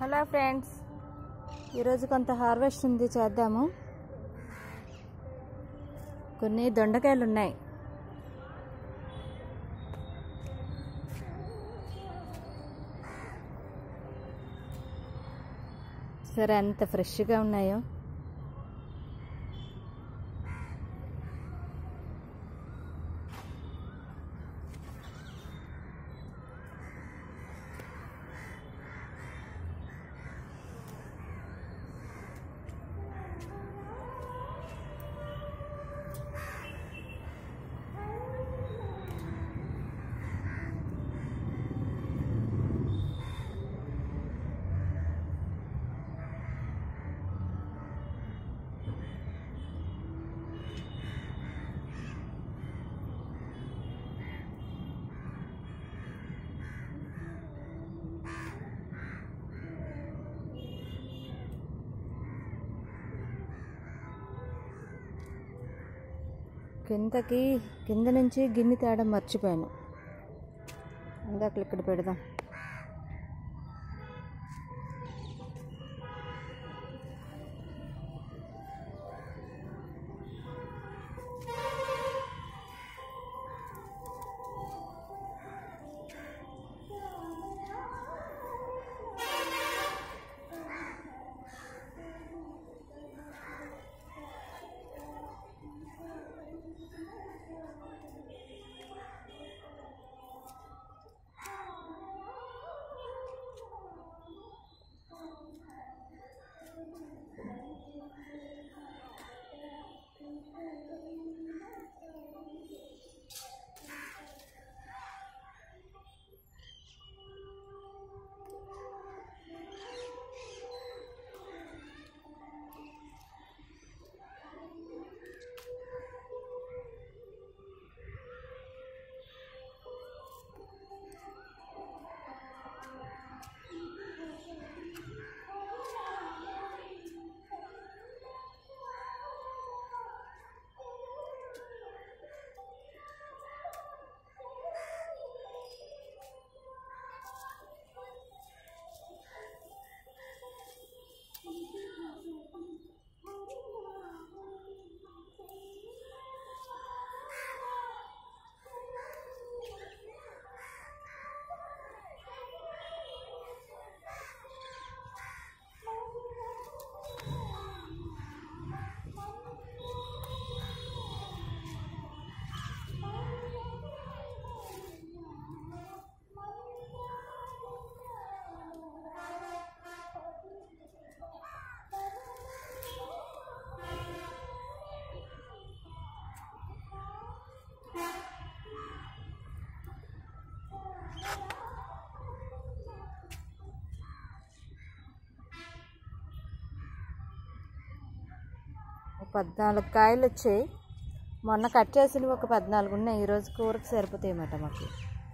hello friends ఈరోజు కొంత harvest ఉంది చేద్దాము కొన్ని దొండకాయలు ఉన్నాయి సరే అంత ఫ్రెష్గా ఉన్నాయో కిందకి కింద నుంచి గిన్నె తేడం మర్చిపోయాను ఇందాక ఇక్కడ పెడదాం ఒక పద్నాలుగు కాయలు వచ్చాయి మొన్న కట్ చేసినవి ఒక పద్నాలుగు ఉన్నాయి ఈరోజు కూరకు సరిపోతాయన్నమాట మాకు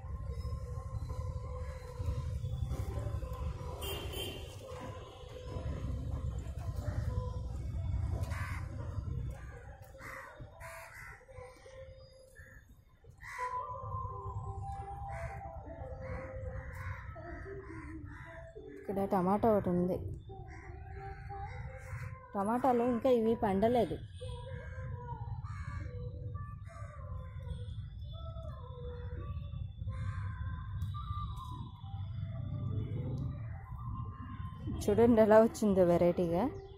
ఇక్కడ టమాటా ఒకటి ఉంది టమాటాలు ఇంకా ఇవి పండలేదు చూడండి ఎలా వచ్చిందో వెరైటీగా